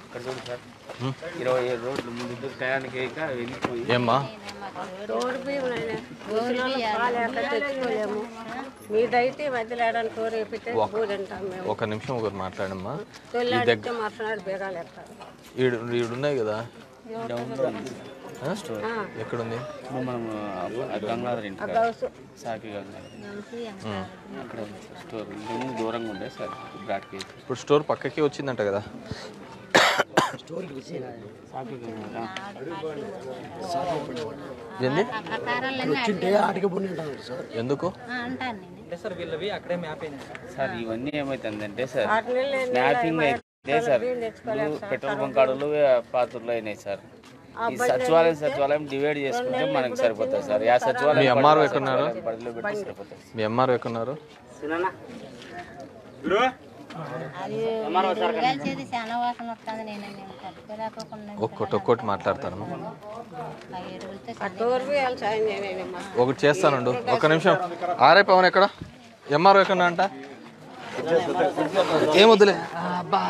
ఇక్కడ చూడు సార్ ఇరవై ఏడు రోడ్లు ముందు ఇద్దరు టయానికి వేయక వెళ్ళిపోయి ఏమ్మా తోడు బియ్యం నాయన. ముసలోళ్ళం పాలు ఎక్కడ తెచ్చుకోలేము మీదైతే వదిలేయడానికి తోడు వేపితే కూలింటాం మేము ఒక నిమిషం ఒకరు మాట్లాడమ్మా తొలినాడితే మరుసనాడు బేగాలు ఎత్తారు ఈడు ఈడున్నాయి కదా ఆ? ఎక్కడుంది ఇప్పుడు మనం ఆ గంగాధర్ ఇంటి కాడ, గౌసు సాకి గంగాధర్ అక్కడ ఉంది సార్ స్టోర్ ఇంటి ముందు దూరంగా ఉండే సార్ ఇప్పుడు ఆటికి ఇప్పుడు స్టోర్ పక్కకి వచ్చిందంట కదా సాకి గంగాధర్ ఏంది వచ్చింటే ఆటికి పుణ్యంటాను సార్ ఎందుకు అంటాను నేను సార్ ఇవన్నీ ఏమైతుందంటే సార్ ఆరు నెలలు ఎన్ని మ్యాపింగ్ అయితే సార్ ఇప్పుడు పెట్రోల్ బంక్ కాడలు పాత్రలు అయినాయి సార్ ఈ సచివాలయం సచివాలయం డివైడ్ చేసుకుంటే మనకి సరిపోతుంది సార్ యా సచివాలయం మీ అమ్మారు పరిధిలో ఎక్కడున్నారు? సచివాలయం పరిధిలో పెడితే సరిపోతుంది మీ అమ్మారు ఎక్కడున్నారు అది కలిసేది చాలా వాసన వస్తుంది నేను నేను తట్టుకోలేకపోకుండా ఒక్కటి ఒక్కటి మాట్లాడతాను ఆ ఎరువులతో తోడు బియ్యాలు సాయం చేయలేమా ఒకటి చేస్తానండు ఒక్క నిమిషం ఆర్ఐ పవన్ ఎక్కడ ఎంఆర్ఓ ఎక్కడ అంట ఏమొద్దులే అబ్బా.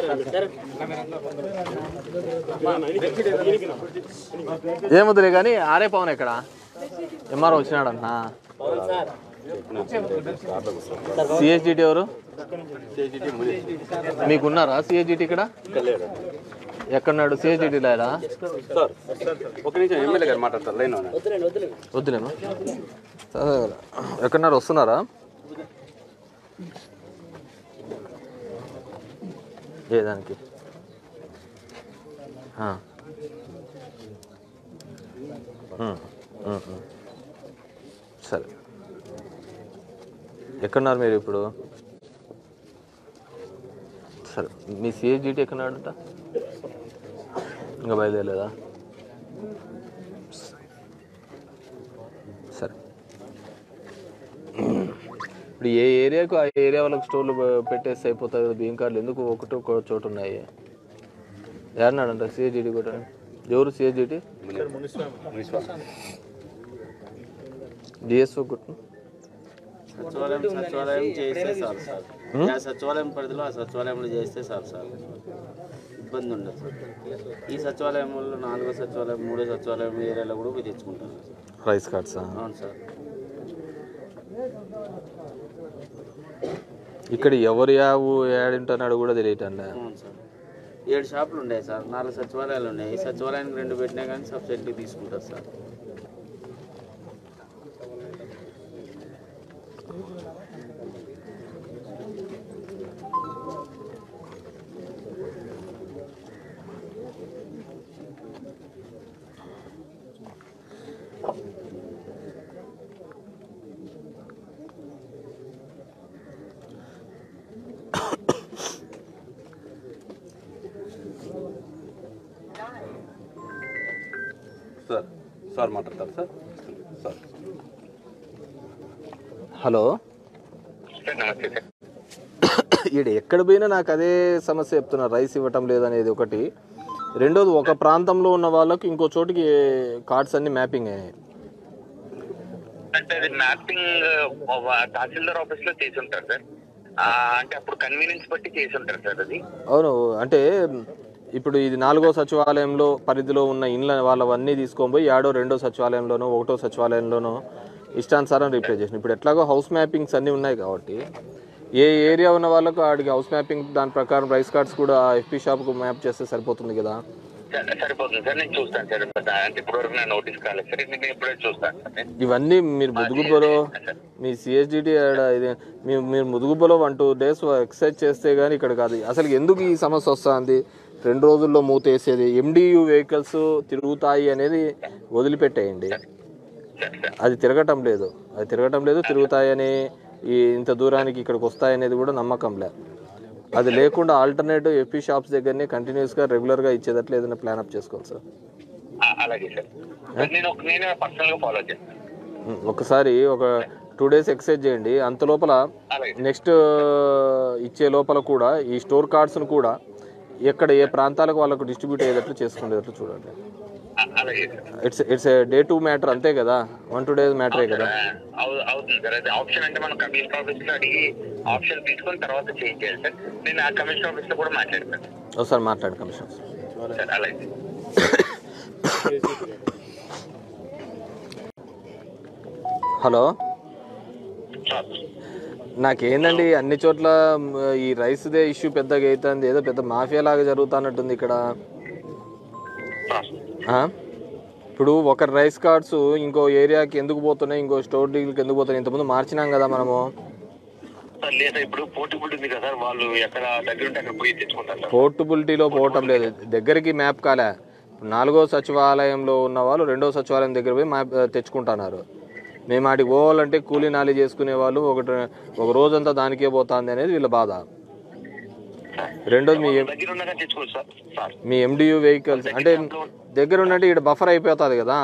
ఏమొద్దులే కానీ ఆర్ఐ పవన్ ఎక్కడ ఎంఆర్ఓ వచ్చినాడంట సిహెచ్డిటి ఎవరు మీకున్నారా సిహెచ్డిటి ఇక్కడ ఎక్కడున్నాడు సిహెచ్డిటి లేదా ఒక నిమిషం ఎమ్మెల్యే గారు మాట్లాడతారు లైన్ వద్దులేమా సరే, ఎక్కడున్నారు వస్తున్నారా ఏ దానికి ఆ. ఉమ్, ఉమ్, ఉమ్. సరే ఎక్కడున్నారు మీరు ఇప్పుడు సరే మీ సిహెచ్జిటి ఎక్కడున్నాడంట ఇంకా బయలుదేరలేదా సరే ఇప్పుడు ఏ ఏరియాకు ఆ ఏరియా వాళ్ళకి స్టోర్లు పె- పెట్టేస్తే అయిపోతుంది కదా బియ్యం కార్డులు ఎందుకు ఒకటి ఒక చోటు ఉన్నాయి ఏమన్నాడంట సిహెచ్జిటి కూడా ఎవరు సిహెచ్జిటి డిఎస్ఓ కొట్టు సచివాలయం సచివాలయం చేస్తే చాలు సార్ యా సచివాలయం పరిధిలో ఆ సచివాలయంలో చేస్తే చాలు సార్ ఇబ్బంది ఉండదు సార్ ఈ సచివాలయంలో నాలుగో సచివాలయం మూడో సచివాలయం ఏరియాలో కూడా పోయి తెచ్చుకుంటారు సార్ రైస్ కార్డ్సా అవును సార్ ఇక్కడ ఎవరు యావు యాడింటున్నాడు కూడా తెలియటండి అవును సార్ ఏడు షాపులు ఉన్నాయి సార్ నాలుగు సచివాలయాలు ఉన్నాయి ఈ సచివాలయానికి రెండు పెట్టినా కానీ సబ్సిడీ తీసుకుంటారు సార్ సార్ సార్ మాట్లాడతారు సార్ సార్ హలో ఈడ ఎక్కడ పోయినా నాకు అదే సమస్య చెప్తున్నారు రైస్ ఇవ్వటం లేదనేది ఒకటి రెండోది ఒక ప్రాంతంలో ఉన్న వాళ్ళకు ఇంకో చోటికి కార్డ్స్ అన్ని మ్యాపింగ్ అయినాయి అంటే అది మ్యాపింగ్ తహసీల్దార్ ఆఫీస్ లో చేసి ఉంటారు సార్ ఆ, అంటే అప్పుడు కన్వీనియన్స్ బట్టి చేసి ఉంటారు సార్ అది అవును అంటే ఇప్పుడు ఇది నాలుగో సచివాలయంలో పరిధిలో ఉన్న ఇండ్ల వాళ్ళవన్నీ తీసుకొని పోయి ఏడో రెండో సచివాలయంలోనో ఒకటో సచివాలయంలోనో ఇష్టానుసారం రిప్లై చేసిన ఇప్పుడు ఎట్లాగో హౌస్ మ్యాపింగ్స్ అన్నీ ఉన్నాయి కాబట్టి ఏ ఏరియా ఉన్న వాళ్ళకు ఆడికి హౌస్ మ్యాపింగ్ దాని ప్రకారం రైస్ కార్డ్స్ కూడా ఎఫ్పీ షాప్కు మ్యాప్ చేస్తే సరిపోతుంది కదా సరే, సరిపోతుంది సార్ నేను చూస్తాను సార్ అంటే ఇప్పటివరకు నేను నోటీస్ కాలేదు సార్ ఇది నేను ఇప్పుడే చూస్తాను సార్ నేను. ఇవన్నీ మీరు ముదుగుబ్బలో మీ సిఎస్డిటి ఇది మీ మీరు ముదుగుబ్బలో వన్ టూ డేస్ ఎక్సర్సైజ్ చేస్తే కానీ ఇక్కడ కాదు అసలు ఎందుకు ఈ సమస్య వస్తుంది రెండు రోజుల్లో మూతేసేది ఎండియు వెహికల్స్ తిరుగుతాయి అనేది వదిలిపెట్టేయండి అది తిరగటం లేదు అది తిరగటం లేదు తిరుగుతాయని ఈ ఇంత దూరానికి ఇక్కడికి వస్తాయనేది కూడా నమ్మకం లేదు అది లేకుండా ఆల్టర్నేటివ్ ఎఫ్పీ షాప్స్ దగ్గరనే కంటిన్యూస్గా రెగ్యులర్గా ఇచ్చేటట్లు ఏదైనా ప్లాన్ అప్ చేసుకోవాలి సార్ ఆ, అలాగే సార్ నేను ఒక- నేనే పర్సనల్ గా ఫాలో చేస్తాను ఉమ్, ఒకసారి ఒక టూ డేస్ ఎక్సైజ్ చేయండి అంత లోపల అలాగే నెక్స్ట్ ఇచ్చే లోపల కూడా ఈ స్టోర్ కార్డ్స్ను కూడా ఎక్కడ ఏ ప్రాంతాలకు వాళ్ళకు డిస్ట్రిబ్యూట్ అయ్యేటట్లు చేసుకునేటట్లు చూడండి ఆ, అలాగే sir it's it's day to matter అంతే కదా వన్ టూ డేస్ మ్యాటరే కదా ఆ, అవు- అవుతుంది సార్ అది ఆప్షన్ అంటే మనం కమిషనర్ ఆఫీస్ లో అడిగి ఆప్షన్ తీసుకొని తర్వాత చేంజ్ చేయాలి సార్ నేను ఆ కమిషనర్ ఆఫీస్ లో కూడా మాట్లాడతాను ఒకసారి మాట్లాడు కమిషనర్ సార్ అలాగే హలో సార్ నాకేందండి అన్ని చోట్ల మ్, ఈ రైస్దే ఇష్యూ పెద్దగా అవుతుంది ఏదో పెద్ద మాఫియా లాగా జరుగుతున్నట్టుంది ఇక్కడ సార్ ఆ? ఇప్పుడు ఒక రైస్ కార్డ్స్ ఇంకో ఏరియాకి ఎందుకు పోతున్నాయి ఇంకో స్టోర్ డీల్కి ఎందుకు పోతున్నాయి ఇంతకుముందు మార్చినాం కదా మనము సార్ లేదా ఇప్పుడు పోర్టబుల్ ఉంది కదా సార్ వాళ్ళు ఎక్కడ దగ్గర ఉంటే అక్కడ పోయి తెచ్చుకుంటారు సార్ పోర్టబిలిటీలో పోవటం లేదు దగ్గరికి మ్యాప్ కాలే ఇప్పుడు నాలుగో సచివాలయంలో ఉన్న వాళ్ళు రెండో సచివాలయం దగ్గర పోయి మ్యాప్ ఆ, తెచ్చుకుంటున్నారు మేము ఆడికి పోవాలంటే కూలీ నాలి చేసుకునే వాళ్ళు ఒకటి ఒక రోజంతా దానికే పోతుంది అనేది వీళ్ళ బాధ రెండోది మీ దగ్గర ఉన్నాక తెచ్చుకోవచ్చు సార్ సార్ మీ ఎండియు వెహికల్స్ అంటే దగ్గర ఉన్నట్టు ఇక్కడ బఫర్ అయిపోతుంది కదా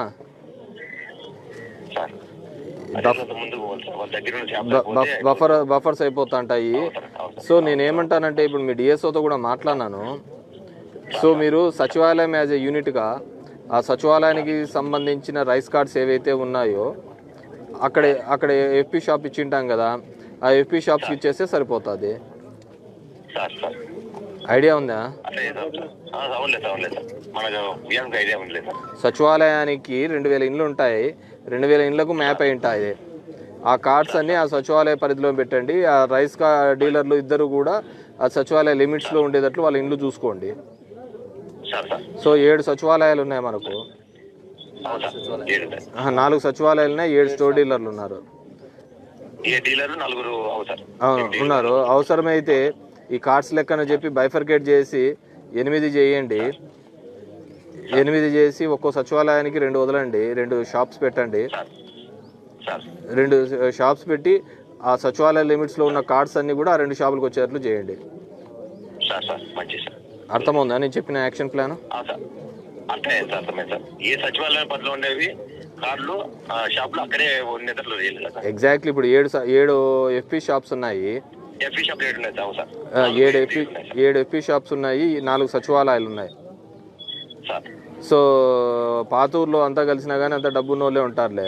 సార్ అదే సార్ ముందుకు పోవాలి సార్ వాళ్ళ దగ్గర ఉన్న షాప్ బ- బఫ్- బఫర్ బఫర్స్ అయిపోతుంటాయి సో నేనేమంటానంటే ఇప్పుడు మీ డిఎస్ఓతో కూడా మాట్లాడినాను సో మీరు సచివాలయం యాజ్ ఎ యూనిట్గా ఆ సచివాలయానికి సంబంధించిన రైస్ కార్డ్స్ ఏవైతే ఉన్నాయో అక్కడ అక్కడ ఎఫ్పి షాప్ ఇచ్చింటాం కదా ఆ ఎఫ్పి షాప్స్కి ఇచ్చేస్తే సరిపోతుంది సార్ సార్ ఐడియా ఉందా అదే సార్ ఆ, అవునులేదు సార్ అవునులేదు సార్ మనకు బియ్యానికి ఐడియా ఉండలేదు సార్ సచివాలయానికి రెండు వేల ఇండ్లు ఉంటాయి రెండు వేల ఇండ్లకు మ్యాప్ అయి ఉంటాయి ఆ కార్డ్స్ అన్ని ఆ సచివాలయ పరిధిలో పెట్టండి ఆ రైస్ కా డీలర్లు ఇద్దరు కూడా ఆ సచివాలయ లిమిట్స్లో ఉండేటట్లు వాళ్ళ ఇండ్లు చూసుకోండి సార్ సార్ సో ఏడు సచివాలయాలు ఉన్నాయి మనకు అవును సార్ ఏడు సార్ ఆహా, నాలుగు సచివాలయాలు ఉన్నాయి ఏడు స్టోర్ డీలర్లు ఉన్నారు ఏ డీలర్ నలుగురు అవుతారు ఆ, ఉన్నారు అవసరమైతే ఈ కార్డ్స్ లెక్కన చెప్పి బైఫర్కేట్ చేసి ఎనిమిది చేయండి ఎనిమిది చేసి ఒక్కో సచివాలయానికి రెండు వదలండి రెండు షాప్స్ పెట్టండి సార్ సార్ రెండు షాప్స్ పెట్టి ఆ సచివాలయ లిమిట్స్లో ఉన్న కార్డ్స్ అన్ని కూడా ఆ రెండు షాపులకు వచ్చేటట్లు చేయండి సార్ సార్ మంచిది సార్ అర్థమవుందా నేను చెప్పిన యాక్షన్ ప్లాన్ ఆ, సార్ అర్థమైంది సార్ అర్థమైంది సార్ ఏ సచివాలయం పరిధిలో ఉండేవి కార్డులు ఆ, షాపులు అక్కడే ఉండేటట్లు చేయాలి కదా సార్ ఎగ్జాక్ట్లీ ఇప్పుడు ఏడు స- ఏడు ఎఫ్పి షాప్స్ ఉన్నాయి ఎఫ్ఈ షాప్ రేట్ ఉన్నాయి సార్ అవును సార్ ఆ, ఏడు ఎఫ్పి ఏడు ఎఫ్పి షాప్స్ ఉన్నాయి నాలుగు సచివాలయాలు ఉన్నాయి సార్ సో పాతూరులో అంతా కలిసినా కానీ అంత డబ్బున్న వాళ్ళే ఉంటారులే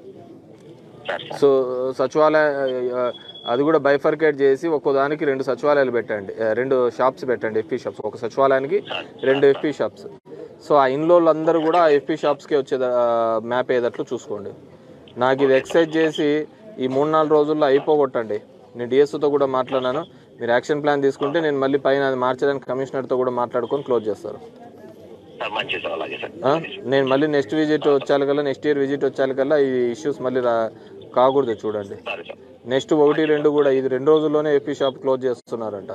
సార్ సార్ సో సచివాలయ ఆ, అది కూడా బైఫర్కేట్ చేసి ఒక్కో దానికి రెండు సచివాలయాలు పెట్టండి ఆ, రెండు షాప్స్ పెట్టండి ఎఫ్పి షాప్స్ ఒక సచివాలయానికి రెండు ఎఫ్పి షాప్స్ సో ఆ ఇన్లో అందరూ కూడా ఆ ఎఫ్పి షాప్స్కి వచ్చే మ్యాప్ అయ్యేటట్లు చూసుకోండి నాకు ఇది ఎక్సైజ్ చేసి ఈ మూడు నాలుగు రోజుల్లో అయిపోగొట్టండి నేను డిఎస్ఓతో కూడా మాట్లాడినాను మీరు యాక్షన్ ప్లాన్ తీసుకుంటే నేను మళ్ళీ పైన అది మార్చడానికి కమిషనర్తో కూడా మాట్లాడుకొని క్లోజ్ చేస్తారు సార్ మంచిది సార్ అలాగే సార్ ఆ? నేను మళ్ళీ నెక్స్ట్ విజిట్ వచ్చాకల్లా నెక్స్ట్ ఇయర్ విజిట్ వచ్చాకల్లా ఈ ఇష్యూస్ మళ్ళీ రా కాకూడదు చూడండి సరే సార్ నెక్స్ట్ ఒకటి రెండు కూడా ఇది రెండు రోజుల్లోనే ఎఫీ షాప్ క్లోజ్ చేస్తున్నారంట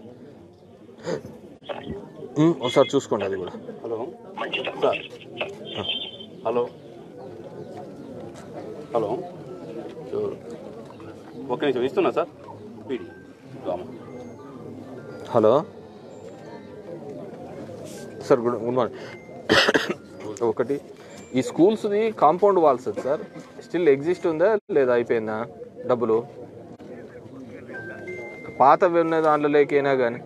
ఉమ్, ఒకసారి చూసుకోండి అది కూడా హలో మంచిది సార్ మంచిది సార్ హలో హలో ఒక నిమిషం ఇస్తున్నా sir PD Rama hello sir good good morning ఒకటి ఈ స్కూల్స్ది compound walls sir still exist ఉందా లేదా అయిపోయిందా డబ్బులు పాతవి ఉన్న దాంట్లో లేకైనా కానీ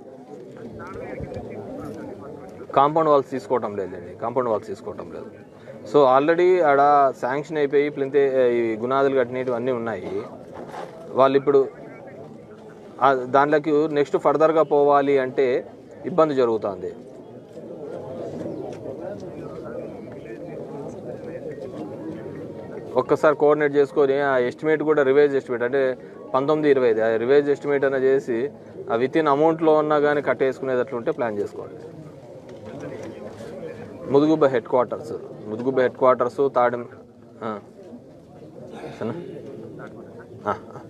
కాంపౌండ్ వాల్స్ తీసుకోవటం లేదండి కాంపౌండ్ వాల్స్ తీసుకోవటం లేదు సో ఆల్రెడీ ఆడ శాంక్షన్ అయిపోయి ప్లింతే ఈ గునాదులు కట్టినవి అన్నీ ఉన్నాయి వాళ్ళు ఇప్పుడు ఆ దాంట్లోకి నెక్స్ట్ ఫర్దర్గా పోవాలి అంటే ఇబ్బంది జరుగుతుంది ఒక్కసారి కోఆర్డినేట్ చేసుకొని ఆ ఎస్టిమేట్ కూడా రివైజ్ ఎస్టిమేట్ అంటే పంతొమ్మిది ఇరవై ఐదు ఆ రివైజ్ ఎస్టిమేట్ అయినా చేసి ఆ విత్ ఇన్ అమౌంట్లో ఉన్నా కానీ కట్టేసుకునేటట్లుంటే ప్లాన్ చేసుకోండి Mudugubba head quarters Mudugubba head quarters Tadem ఆ. సరేనా? ఆ, ఆ.